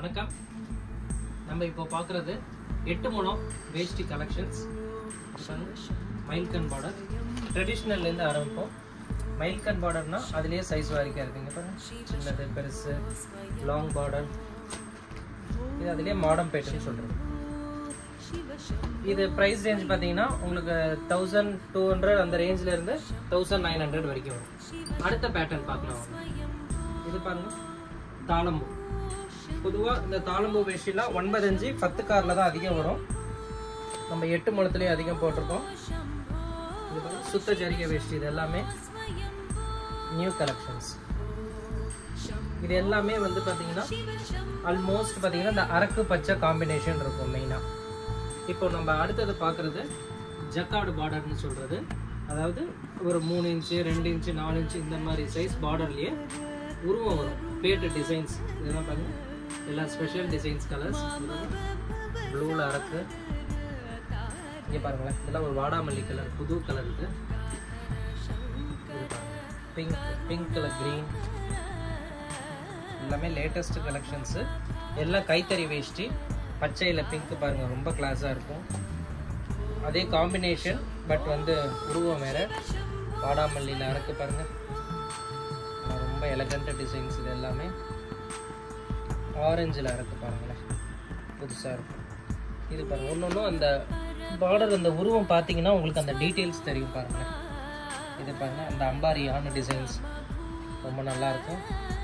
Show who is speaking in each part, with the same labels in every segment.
Speaker 1: வணக்கம் நம்ம இப்போ பார்க்குறது எட்டு முழம் வேஷ்டி கலெக்ஷன்ஸ் மைல்கன் பார்டர் ட்ரெடிஷ்னல்லேருந்து ஆரம்பிப்போம் மைல்கன் பார்டர்னா அதுலேயே சைஸ் வரைக்கும் இருக்குங்க பாருங்க சின்னது பெருசு லாங் பார்டர் இது அதுலேயே மாடர்ன் பேட்டர்ன் சொல்கிறோம் இது ப்ரைஸ் ரேஞ்ச் பார்த்தீங்கன்னா உங்களுக்கு தௌசண்ட் டூ ஹண்ட்ரட் அந்த ரேஞ்சில் இருந்து தௌசண்ட் நைன் ஹண்ட்ரட் வரைக்கும் வரும் அடுத்த பேட்டர்ன் பார்க்கலாம் வாங்க. இது பாருங்க தாளம்பூ பொதுவாக இந்த தாளம்பூ வேஷ்டிலாம் ஒன்பது அஞ்சு பத்து காரில் தான் அதிகம் வரும் நம்ம எட்டு முழத்துலேயே அதிகம் போட்டிருக்கோம் இது பாருங்க சுத்த ஜரிகை வேஷ்டி இது எல்லாமே நியூ கலெக்ஷன்ஸ் இது எல்லாமே வந்து பார்த்தீங்கன்னா ஆல்மோஸ்ட் பார்த்தீங்கன்னா இந்த அரக்கு பச்சை காம்பினேஷன் இருக்கும் மெயினாக இப்போ நம்ம அடுத்தது பார்க்குறது ஜக்கார்டு பார்டர்னு சொல்கிறது அதாவது ஒரு மூணு இன்ச்சு ரெண்டு இன்ச்சு நாலு இன்ச்சு இந்த மாதிரி சைஸ் பார்டர்லேயே உருவம் வரும் பேட்டு டிசைன்ஸ் இதெல்லாம் பாருங்க எல்லாம் ஸ்பெஷல் டிசைன்ஸ் கலர்ஸ் ப்ளூவில் அரக்கு இங்கே பாருங்களேன் இதெல்லாம் ஒரு வாடாமல்லி கலர் புது கலர் இது பிங்க் பிங்க் கலர் க்ரீன் எல்லாமே லேட்டஸ்ட் கலெக்ஷன்ஸு எல்லாம் கைத்தறி வேஷ்டி பச்சையில் பிங்க் பாருங்கள் ரொம்ப கிளாஸாக இருக்கும் அதே காம்பினேஷன் பட் வந்து உருவம் வேறு வாடாமல்லியில் அரக்கு பாருங்கள் ரொம்ப எலகண்ட் டிசைன்ஸ் இது எல்லாமே ஆரஞ்சில் அரக்கு பாருங்களேன் புதுசாக இருக்கும் இது பாருங்கள் ஒன்று ஒன்றும் அந்த பார்டர் அந்த உருவம் பார்த்தீங்கன்னா உங்களுக்கு அந்த டீட்டெயில்ஸ் தெரியும் பாருங்கள் இது பாருங்கள் அந்த அம்பாரியான டிசைன்ஸ் ரொம்ப நல்லா இருக்கும்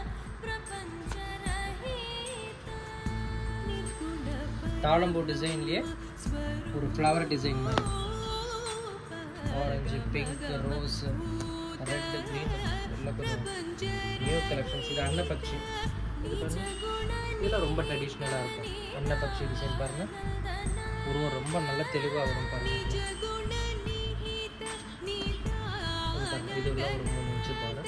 Speaker 1: தாழம்பூ டிசைன்லேயே ஒரு ஃப்ளவர் டிசைன் மாதிரி orange pink rose red green எல்லாம் கொஞ்சம் நியூ கலெக்ஷன்ஸ் இது அன்னப்பக்ஷி இது பாருங்க இதெல்லாம் ரொம்ப ட்ரெடிஷ்னலாக இருக்கும் அன்னப்பக்ஷி டிசைன் பாருங்க உருவம் ரொம்ப நல்ல தெளிவாக வரும் பாருங்க இது பாருங்க இதெல்லாம் ஒரு மூணு இன்ச்சு பாருங்க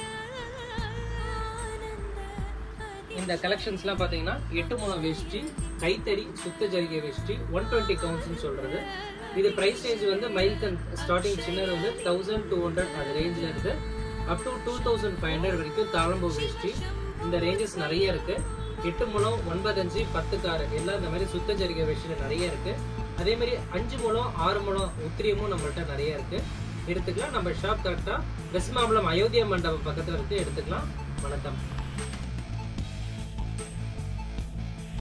Speaker 1: இந்த கலெக்ஷன்ஸ்லாம் பார்த்தீங்கன்னா எட்டு மூலம் வேஷ்டி கைத்தறி சுத்த ஜரிகை வேஷ்டி ஒன் டுவெண்ட்டி கவுண்ட்ஸ்னு சொல்கிறது இது ப்ரைஸ் ரேஞ்ச் வந்து மைல்கன் ஸ்டார்டிங் சின்னது வந்து தௌசண்ட் டூ ஹண்ட்ரட் அது ரேஞ்சில் இருந்து up to two thousand five hundred வரைக்கும் தாழம்பூ வேஷ்டி இந்த ரேஞ்சஸ் நிறைய இருக்கு எட்டு முழம் ஒன்பதஞ்சு பத்து காரு எல்லாம் இந்த மாதிரி சுத்த ஜரிகை வேஷ்டியில் நிறைய இருக்கு அதே மாதிரி அஞ்சு முழம் ஆறு முழம் உத்திரியமும் நம்மள்ட்ட நிறைய இருக்கு எடுத்துக்கலாம் நம்ம ஷாப் கரெக்டாக வெஸ்ட் மாம்பலம் அயோத்தியா மண்டபம் பக்கத்தில் இருக்கு எடுத்துக்கலாம் வணக்கம்